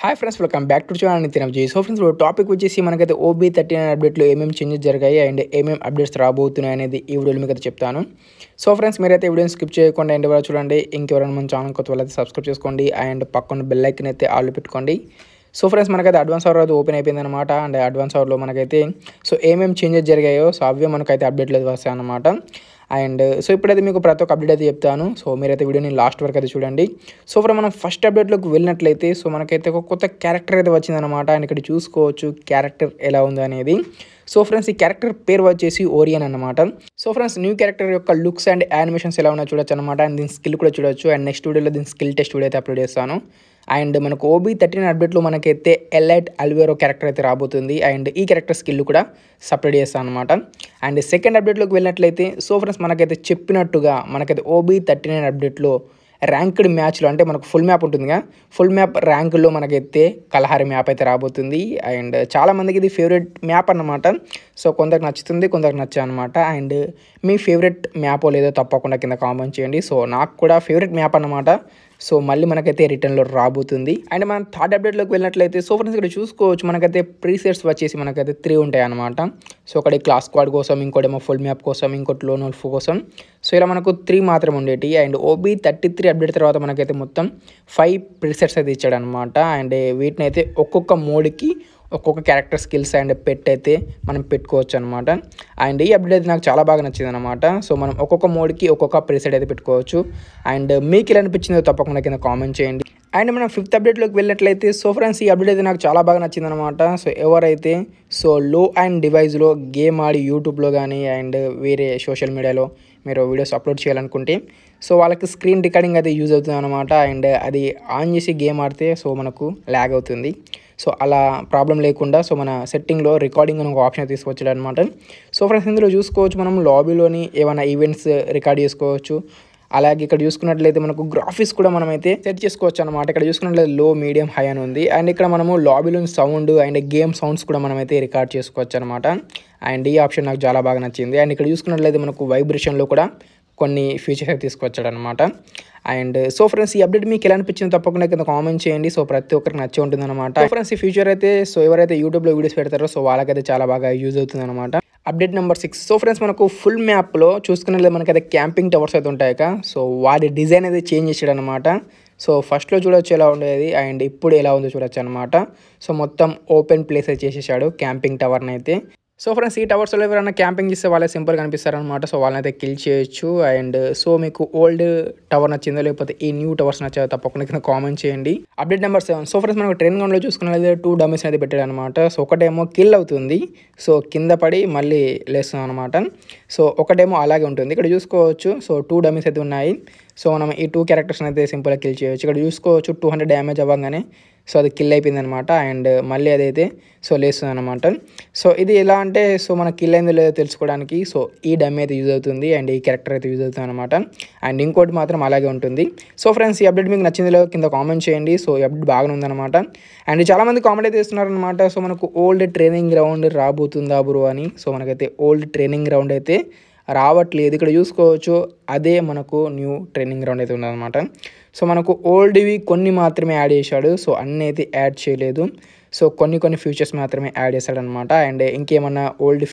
hi friends welcome back to channel Nitin ji so friends topic వచ్చేసి మనకైతే OB thirty nine అప్డేట్లో ఏమేమి changes జరిగాయి and ఏమేమి అప్డేట్స్ రాబోతున్నాయి అనేది ఈ వీడియోలో మీకు అయితే చెప్తాను సో ఫ్రెండ్స్ మీరైతే వీడియోని స్కిప్ చేయకుండా ఎండ్ వరకు చూడండి ఇంకెవరైనా మన ఛానల్ కొత్త వాళ్ళైతే సబ్స్క్రైబ్ చేసుకోండి అండ్ పక్కన బెల్ ఐకన్ అయితే ఆల్ పెట్టుకోండి సో ఫ్రెండ్స్ మనకైతే అడ్వాన్స్ అవర్ అయితే ఓపెన్ అయిపోయింది అనమాట అండ్ అడ్వాన్స్ అవర్లో మనకైతే సో ఏమేమి చేంజెస్ జరిగాయో సో అవే మనకైతే అప్డేట్లు అయితే వస్తాయి అనమాట అండ్ సో ఇప్పుడైతే మీకు ప్రతి ఒక్క అప్డేట్ అయితే చెప్తాను సో మీరైతే వీడియోని లాస్ట్ వరకు అయితే చూడండి సో ఫ్రెండ్ మనం ఫస్ట్ అప్డేట్లోకి వెళ్ళినట్లయితే సో మనకైతే ఒక కొత్త క్యారెక్టర్ అయితే వచ్చిందనమాట అండ్ ఇక్కడ చూసుకోవచ్చు క్యారెక్టర్ ఎలా ఉంది అనేది సో ఫ్రెండ్స్ ఈ క్యారెక్టర్ పేరు వచ్చేసి ఓరియన్ అనమాట సో ఫ్రెండ్స్ న్యూ క్యారెక్టర్ యొక్క లుక్స్ అండ్ యానిమేషన్స్ ఎలా ఉన్నాయో చూడొచ్చు అనమాట అండ్ దీని స్కిల్ కూడా చూడొచ్చు అండ్ నెక్స్ట్ వీడియోలో దీని స్కిల్ టెస్ట్ వీడియో అయితే అప్లోడ్ చేస్తాను అండ్ మనకు ఓబీ థర్టీన్ అప్డేట్లో మనకైతే ఎలైట్ అల్వేరో క్యారెక్టర్ అయితే రాబోతుంది అండ్ ఈ క్యారెక్టర్ స్కిల్ కూడా సపరేట్ చేస్తాను అనమాట అండ్ సెకండ్ అప్డేట్లోకి వెళ్ళినట్లయితే సో ఫ్రెండ్స్ మనకైతే చెప్పినట్టుగా మనకైతే ఓబీ థర్టీ నైన్ అప్డేట్లో ర్యాంక్డ్ మ్యాచ్లో అంటే మనకు ఫుల్ మ్యాప్ ఉంటుందిగా ఫుల్ మ్యాప్ ర్యాంకుల్లో మనకైతే కలహారి మ్యాప్ అయితే రాబోతుంది అండ్ చాలామందికి ఇది ఫేవరెట్ మ్యాప్ అన్నమాట సో కొందరికి నచ్చుతుంది కొందరికి నచ్చా అనమాట అండ్ మీ ఫేవరెట్ మ్యాప్ లేదో తప్పకుండా కింద కామెంట్ చేయండి సో నాకు కూడా ఫేవరెట్ మ్యాప్ అన్నమాట సో మళ్ళీ మనకైతే రిటర్న్లో రాబోతుంది అండ్ మనం థర్డ్ అప్డేట్లోకి వెళ్ళినట్లయితే సో ఫ్రెండ్స్ ఇక్కడ చూసుకోవచ్చు మనకైతే ప్రీసెట్స్ వచ్చేసి మనకైతే త్రీ ఉంటాయి అనమాట సో ఒకటి క్లాస్ స్క్వాడ్ కోసం ఇంకోటేమో ఫుల్ మ్యాప్ కోసం ఇంకోటి లోన్ వల్ఫ్ కోసం సో ఇలా మనకు త్రీ మాత్రం ఉండేటి and OB thirty three update తర్వాత మనకైతే మొత్తం ఫైవ్ ప్రీసెట్స్ అయితే ఇచ్చాడు అనమాట అండ్ వీటిని అయితే ఒక్కొక్క మోడ్కి ఒక్కొక్క క్యారెక్టర్ స్కిల్స్ అండ్ పెట్ అయితే మనం పెట్టుకోవచ్చు అనమాట అండ్ ఈ అప్డేట్ అయితే నాకు చాలా బాగా నచ్చింది అనమాట సో మనం ఒక్కొక్క మోడ్కి ఒక్కొక్క ప్రీసెట్ అయితే పెట్టుకోవచ్చు అండ్ మీకు ఎలా అనిపించిందో తప్పకుండా కింద కామెంట్ చేయండి అండ్ మనం ఫిఫ్త్ అప్డేట్లోకి వెళ్ళినట్లయితే సో ఫ్రెండ్స్ ఈ అప్డేట్ అయితే నాకు చాలా బాగా నచ్చింది అనమాట సో ఎవరైతే సో లో అండ్ డివైస్లో గేమ్ ఆడి యూట్యూబ్లో కానీ అండ్ వేరే సోషల్ మీడియాలో మీరు వీడియోస్ అప్లోడ్ చేయాలనుకుంటే సో వాళ్ళకి స్క్రీన్ రికార్డింగ్ అయితే యూజ్ అవుతుంది అనమాట అండ్ అది ఆన్ చేసి గేమ్ ఆడితే సో మనకు ల్యాగ్ అవుతుంది సో అలా ప్రాబ్లం లేకుండా సో మన సెట్టింగ్లో రికార్డింగ్ అని ఒక ఆప్షన్ తీసుకొచ్చాడు అనమాట సో ఫ్రెండ్స్ ఇందులో చూసుకోవచ్చు మనం లాబీలోని ఏమైనా ఈవెంట్స్ రికార్డ్ చేసుకోవచ్చు అలాగే ఇక్కడ చూసుకున్నట్లయితే మనకు గ్రాఫిక్స్ కూడా మనమైతే సెట్ చేసుకోవచ్చు అనమాట ఇక్కడ చూసుకున్నట్లయితే లో మీడియం హై అని ఉంది అండ్ ఇక్కడ మనము లాబీలోని సౌండ్ అండ్ గేమ్ సౌండ్స్ కూడా మనమైతే రికార్డ్ చేసుకోవచ్చు అనమాట అండ్ ఈ ఆప్షన్ నాకు చాలా బాగా నచ్చింది అండ్ ఇక్కడ చూసుకున్నట్లయితే మనకు వైబ్రేషన్లో కూడా కొన్ని ఫీచర్స్ అయితే తీసుకొచ్చాడు అనమాట అండ్ సో ఫ్రెండ్స్ ఈ అప్డేట్ మీకు ఎలా అనిపించింది తప్పకుండా కింద కామెంట్ చేయండి సో ప్రతి ఒక్కరికి నచ్చే ఉంటుంది అనమాట సో ఫ్రెండ్స్ ఈ ఫ్యూచర్ అయితే సో ఎవరైతే యూట్యూబ్లో వీడియోస్ పెడతారో సో వాళ్ళకైతే చాలా బాగా యూజ్ అవుతుంది అనమాట update number six so friends మనకు ఫుల్ మ్యాప్లో చూసుకున్నట్లయితే మనకైతే క్యాంపింగ్ టవర్స్ అయితే ఉంటాయి సో వాటి డిజైన్ అయితే చేంజ్ చేసాడు అనమాట సో ఫస్ట్లో చూడొచ్చు ఎలా ఉండేది అండ్ ఇప్పుడు ఎలా ఉందో చూడొచ్చు అనమాట సో మొత్తం ఓపెన్ ప్లేస్ అయితే చేసేసాడు క్యాంపింగ్ టవర్ని అయితే సో ఫ్రెండ్స్ ఈ టవర్స్లో ఎవరైనా క్యాంపింగ్ చేస్తే వాళ్ళే సింపుల్గా కనిపిస్తారనమాట సో వాళ్ళని అయితే కిల్ చేయొచ్చు అండ్ సో మీకు ఓల్డ్ టవర్ నచ్చిందో లేకపోతే ఈ న్యూ టవర్స్ నచ్చాయో తప్పకుండా కింద కామెంట్ చేయండి update number seven so friends మనకు ట్రైన్ గ్రౌండ్లో చూసుకున్నట్లయితే టూ డమీస్ అయితే పెట్టాడు అనమాట సో ఒకటేమో కిల్ అవుతుంది సో కింద పడి మళ్ళీ లేస్తుంది అనమాట సో ఒకటేమో అలాగే ఉంటుంది ఇక్కడ చూసుకోవచ్చు సో టూ డమీస్ అయితే ఉన్నాయి సో మనం ఈ టూ క్యారెక్టర్స్ని అయితే సింపుల్గా కిల్ చేయొచ్చు ఇక్కడ చూసుకోవచ్చు టూ హండ్రెడ్ డ్యామేజ్ అవ్వగానే సో అది కిల్ అయిపోయింది అనమాట అండ్ మళ్ళీ అదైతే సో లేస్తుంది అనమాట సో ఇది ఎలా అంటే సో మన కిల్ అయిందో లేదో తెలుసుకోవడానికి సో ఈ డమ్ అయితే యూజ్ అవుతుంది అండ్ ఈ క్యారెక్టర్ అయితే యూజ్ అవుతుంది అనమాట అండ్ ఇంకోటి మాత్రం అలాగే ఉంటుంది సో ఫ్రెండ్స్ ఈ అప్డేట్ మీకు నచ్చిందిలో కింద కామెంట్ చేయండి సో ఈ అప్డేట్ బాగానే ఉందన్నమాట అండ్ చాలామంది కామెంట్ అయితే ఇస్తున్నారనమాట సో మనకు ఓల్డ్ ట్రైనింగ్ గ్రౌండ్ రాబోతుందా బ్రో అని సో మనకైతే ఓల్డ్ ట్రైనింగ్ గ్రౌండ్ అయితే రావట్లేదు ఇక్కడ చూసుకోవచ్చు అదే మనకు న్యూ ట్రైనింగ్ గ్రౌండ్ అయితే ఉన్నదన్నమాట సో మనకు ఓల్డ్వి కొన్ని మాత్రమే యాడ్ చేశాడు సో అన్నీ అయితే యాడ్ చేయలేదు సో కొన్ని కొన్ని ఫీచర్స్ మాత్రమే యాడ్ చేశాడనమాట అండ్ ఇంకేమన్నా ఓల్డ్